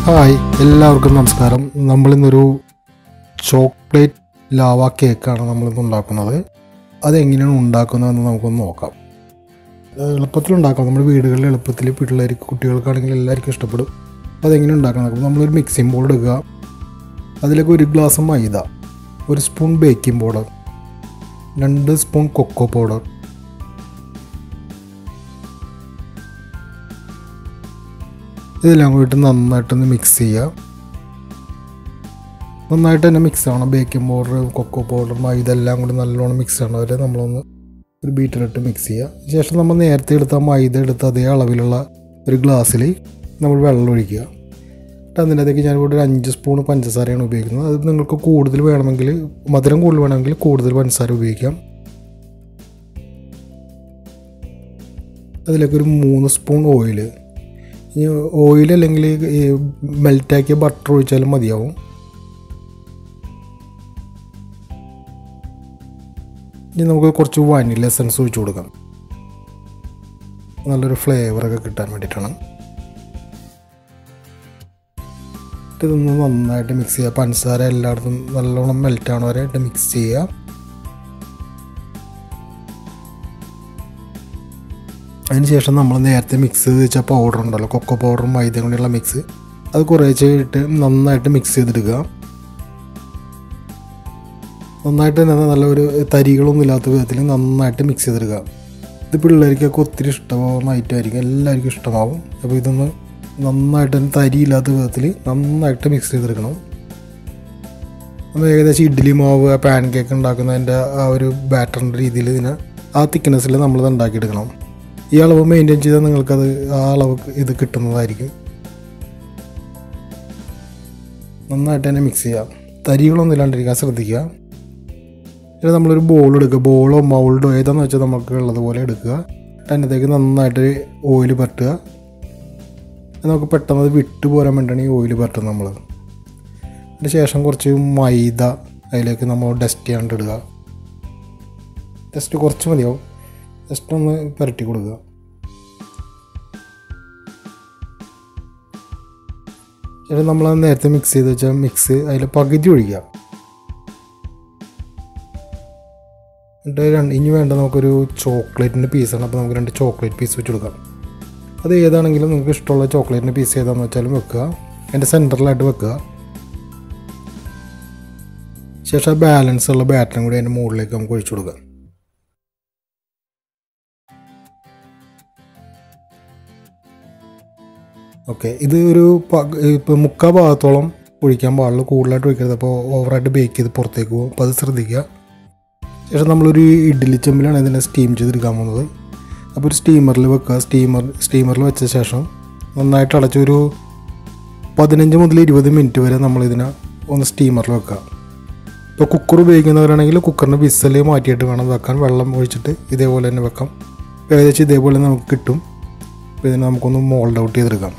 hi എല്ലാവർക്കും നമസ്കാരം നമ്മളിന്നൊരു chocolate lava കേക്കാണ് നമ്മളിന്ന് ഉണ്ടാക്കുന്നത് അതെങ്ങനെയാണ് ഉണ്ടാക്കുന്നതെന്ന് നമുക്കൊന്ന് നോക്കാം എളുപ്പത്തിൽ ഉണ്ടാക്കാം നമ്മുടെ വീടുകളിൽ എളുപ്പത്തിൽ പിള്ളേർക്ക് കുട്ടികൾക്കാണെങ്കിൽ എല്ലാവർക്കും ഇഷ്ടപ്പെടും അതെങ്ങനെ ഉണ്ടാക്കാൻ നോക്കാം നമ്മളൊരു മിക്സിംഗ് ബോൾ എടുക്കുക അതിലേക്ക് ഒരു ഗ്ലാസ് മൈദ ഒരു സ്പൂൺ ബേക്കിംഗ് പൗഡർ രണ്ട് സ്പൂൺ കൊക്കോ പൗഡർ ഇതെല്ലാം കൂടിയിട്ട് നന്നായിട്ടൊന്ന് മിക്സ് ചെയ്യുക നന്നായിട്ട് തന്നെ മിക്സ് ആവണം baking powder cocoa powder maida എല്ലാം കൂടി നല്ലോണം മിക്സ് ആവണം വരെ നമ്മളൊന്ന് ഒരു ബീറ്ററിലിട്ട് മിക്സ് ചെയ്യുക ശേഷം നമ്മൾ നേരത്തെ എടുത്ത മൈദ എടുത്ത അതേ അളവിലുള്ള ഒരു ഗ്ലാസ്സിൽ നമ്മൾ വെള്ളം ഒഴിക്കുക എന്നിട്ട് അതിനകത്തേക്ക് ഞാനിവിടെ ഒരു അഞ്ച് സ്പൂൺ പഞ്ചസാരയാണ് ഉപയോഗിക്കുന്നത് അത് നിങ്ങൾക്ക് കൂടുതൽ വേണമെങ്കിൽ മധുരം കൂടുതൽ വേണമെങ്കിൽ കൂടുതൽ പഞ്ചസാര ഉപയോഗിക്കാം അതിലേക്ക് ഒരു മൂന്ന് സ്പൂൺ ഓയിൽ ഈ ഓയിൽ അല്ലെങ്കിൽ ഈ മെൽറ്റാക്കിയ ബട്ടർ ഒഴിച്ചാലും മതിയാവും ഇനി നമുക്ക് കുറച്ച് വാനില എസൻസ് ഒഴിച്ചു കൊടുക്കാം നല്ലൊരു ഫ്ലേവറൊക്കെ കിട്ടാൻ വേണ്ടിയിട്ടാണ് ഇതൊന്ന് നന്നായിട്ട് മിക്സ് ചെയ്യുക പഞ്ചസാര എല്ലായിടത്തും നല്ലോണം മെൽറ്റ് ആവണ വരെ ഇട്ട് മിക്സ് ചെയ്യുക അതിനുശേഷം നമ്മൾ നേരത്തെ മിക്സ് ചെയ്ത് വെച്ച പൗഡർ ഉണ്ടല്ലോ കൊക്കോ പൗഡറും മൈദയും കൂടിയുള്ള മിക്സ് അത് കുറേശ്ശെ ഇട്ട് നന്നായിട്ട് മിക്സ് ചെയ്തെടുക്കുക നന്നായിട്ട് തന്നെ നല്ലൊരു തരികളൊന്നും ഇല്ലാത്ത വിധത്തിൽ നന്നായിട്ട് മിക്സ് ചെയ്തെടുക്കുക ഇത് പിള്ളേർക്കൊക്കെ ഒത്തിരി ഇഷ്ടമാവുന്ന ഐറ്റം ആയിരിക്കും എല്ലാവർക്കും ഇഷ്ടമാവും അപ്പോൾ ഇതൊന്ന് നന്നായിട്ട് തന്നെ തരിയില്ലാത്ത വിധത്തിൽ നന്നായിട്ട് മിക്സ് ചെയ്തെടുക്കണം നമ്മൾ ഏകദേശം ഇഡ്ഡലി മാവ് പാൻ കേക്ക് ഉണ്ടാക്കുന്നതിൻ്റെ ആ ഒരു ബാറ്ററിൻ്റെ രീതിയിൽ ഇതിനെ ആ തിക്നെസ്സിൽ നമ്മളിത് ഉണ്ടാക്കിയെടുക്കണം ഈ അളവ് മെയിൻറ്റെയിൻ ചെയ്താൽ നിങ്ങൾക്കത് ആ അളവ് ഇത് കിട്ടുന്നതായിരിക്കും നന്നായിട്ട് തന്നെ മിക്സ് ചെയ്യാം തരികളൊന്നും ഇല്ലാണ്ടിരിക്കാൻ ശ്രദ്ധിക്കുക പിന്നെ നമ്മളൊരു ബോൾ എടുക്കുക ബോളോ മൗൾഡോ ഏതാണെന്ന് വെച്ചാൽ നമുക്ക് ഉള്ളതുപോലെ എടുക്കുക അതിനകത്തേക്ക് നന്നായിട്ട് ഓയിൽ പറ്റുക നമുക്ക് പെട്ടെന്ന് അത് വിട്ടു പോരാൻ വേണ്ടിയാണ് ഈ ഓയിൽ പറ്റുന്നത് നമ്മൾ അതിന് ശേഷം കുറച്ച് മൈദ അതിലേക്ക് നമ്മൾ ഡസ്റ്റ് ചെയ്യാണ്ട് ഇടുക ജസ്റ്റ് കുറച്ച് മതിയാവും ജസ്റ്റ് ഒന്ന് പുരട്ടി കൊടുക്കുക ശേഷം നമ്മൾ നേരത്തെ മിക്സ് ചെയ്ത് വെച്ച മിക്സ് അതിൽ പകുതി ഒഴിക്കുക എന്നിട്ട് രണ്ട് ഇനി വേണ്ട നമുക്കൊരു ചോക്ലേറ്റിൻ്റെ പീസാണ് അപ്പോൾ നമുക്ക് രണ്ട് ചോക്ലേറ്റ് പീസ് വെച്ച് കൊടുക്കാം അത് ഏതാണെങ്കിലും നിങ്ങൾക്ക് ഇഷ്ടമുള്ള ചോക്ലേറ്റിൻ്റെ പീസ് ഏതാണെന്ന് വെച്ചാലും വെക്കുക അതിൻ്റെ സെൻറ്ററിലായിട്ട് വെക്കുക ശേഷം ബാലൻസ് ഉള്ള ബാറ്ററും കൂടി അതിൻ്റെ മുകളിലേക്ക് നമുക്ക് ഒഴിച്ചു കൊടുക്കാം ഓക്കെ ഇത് ഒരു ഇപ്പോൾ മുക്കാൽ ഭാഗത്തോളം ഒഴിക്കാൻ പാടുള്ളൂ കൂടുതലായിട്ട് ഒഴിക്കരുത് അപ്പോൾ ഓവറായിട്ട് ബേക്ക് ചെയ്ത് പുറത്തേക്ക് പോകും അപ്പോൾ അത് ശ്രദ്ധിക്കുക ശേഷം നമ്മളൊരു ഇഡ്ഡലി ചെമ്പിലാണ് ഇതിനെ സ്റ്റീം ചെയ്തെടുക്കാൻ പോകുന്നത് അപ്പോൾ ഒരു സ്റ്റീമറിൽ വെക്കുക സ്റ്റീമർ സ്റ്റീമറിൽ വെച്ച ശേഷം നന്നായിട്ട് അടച്ചൊരു പതിനഞ്ച് മുതൽ ഇരുപത് മിനിറ്റ് വരെ നമ്മളിതിനെ ഒന്ന് സ്റ്റീമറിൽ വെക്കുക ഇപ്പോൾ കുക്കർ ഉപയോഗിക്കുന്നവരാണെങ്കിൽ കുക്കറിൻ്റെ വിസൽ മാറ്റിയിട്ട് വേണം വെക്കാൻ വെള്ളം ഒഴിച്ചിട്ട് ഇതേപോലെ തന്നെ വെക്കാം ഏകദേശം ഇതേപോലെ നമുക്ക് കിട്ടും അപ്പോൾ ഇതിനെ നമുക്കൊന്ന് മോൾഡ് ഔട്ട് ചെയ്തെടുക്കാം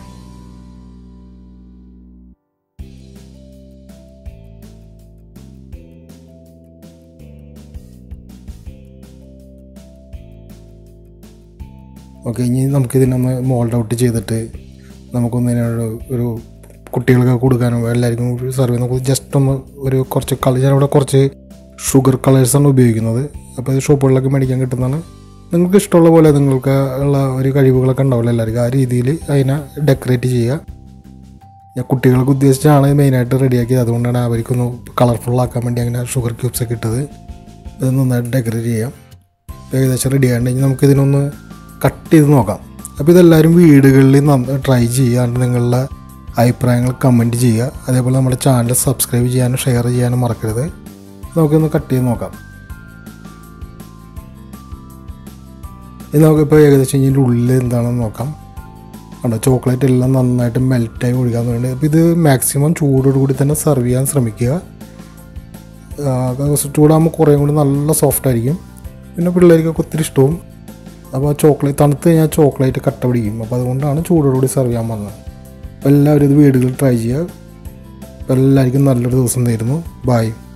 ഓക്കെ ഇനി നമുക്കിതിനൊന്ന് മോൾഡ് ഔട്ട് ചെയ്തിട്ട് നമുക്കൊന്ന് ഇതിനൊരു ഒരു കുട്ടികൾക്ക് കൊടുക്കാനും എല്ലാവർക്കും സെർവ് ചെയ്യുന്ന ജസ്റ്റ് ഒന്ന് ഒരു കുറച്ച് കളർ ഞാനിവിടെ കുറച്ച് ഷുഗർ കളേഴ്സാണ് ഉപയോഗിക്കുന്നത് അപ്പോൾ ഇത് ഷോപ്പുകളിലൊക്കെ മേടിക്കാൻ കിട്ടുന്നതാണ് നിങ്ങൾക്ക് ഇഷ്ടമുള്ള പോലെ നിങ്ങൾക്ക് ഉള്ള ഒരു കഴിവുകളൊക്കെ ഉണ്ടാവില്ല എല്ലാവർക്കും ആ രീതിയിൽ അതിനെ ഡെക്കറേറ്റ് ചെയ്യുക ഞാൻ കുട്ടികൾക്ക് ഉദ്ദേശിച്ചാണ് മെയിനായിട്ട് റെഡിയാക്കിയത് അതുകൊണ്ടാണ് അവർക്കൊന്ന് കളർഫുള്ളാക്കാൻ വേണ്ടി അങ്ങനെ ഷുഗർ ക്യൂബ്സ് ഒക്കെ ഇട്ടത് ഇത് നന്നായിട്ട് ഡെക്കറേറ്റ് ചെയ്യാം ഏകദേശം റെഡി ആയിട്ടുണ്ടെങ്കിൽ നമുക്കിതിനൊന്ന് കട്ട് ചെയ്ത് നോക്കാം അപ്പോൾ ഇതെല്ലാവരും വീടുകളിൽ ട്രൈ ചെയ്യാണ്ട് നിങ്ങളുടെ അഭിപ്രായങ്ങൾ കമൻറ്റ് ചെയ്യുക അതേപോലെ നമ്മുടെ ചാനൽ സബ്സ്ക്രൈബ് ചെയ്യാനും ഷെയർ ചെയ്യാനും മറക്കരുത് നമുക്കൊന്ന് കട്ട് ചെയ്ത് നോക്കാം ഇത് നമുക്കിപ്പോൾ ഏകദേശം ഇതിൻ്റെ ഉള്ളിൽ എന്താണെന്ന് നോക്കാം കണ്ടോ ചോക്ലേറ്റ് എല്ലാം നന്നായിട്ട് മെൽറ്റായി ഒഴുകാൻ തുടങ്ങി അപ്പോൾ ഇത് മാക്സിമം ചൂടോടുകൂടി തന്നെ സെർവ് ചെയ്യാൻ ശ്രമിക്കുക ചൂടാകുമ്പോൾ കുറേ കൂടി നല്ല സോഫ്റ്റ് ആയിരിക്കും പിന്നെ പിള്ളേർക്കൊക്കെ ഒത്തിരി ഇഷ്ടവും അപ്പോൾ ചോക്ലേറ്റ് തണുത്ത് കഴിഞ്ഞാൽ ചോക്ലേറ്റ് കട്ട പിടിക്കും അപ്പോൾ അതുകൊണ്ടാണ് ചൂടോടുകൂടി സെർവ് ചെയ്യാൻ പറഞ്ഞത് അപ്പോൾ എല്ലാവരും ഇത് വീടുകളിൽ ട്രൈ ചെയ്യുക അപ്പോൾ എല്ലാവർക്കും നല്ലൊരു ദിവസം തരുന്നു ബായ്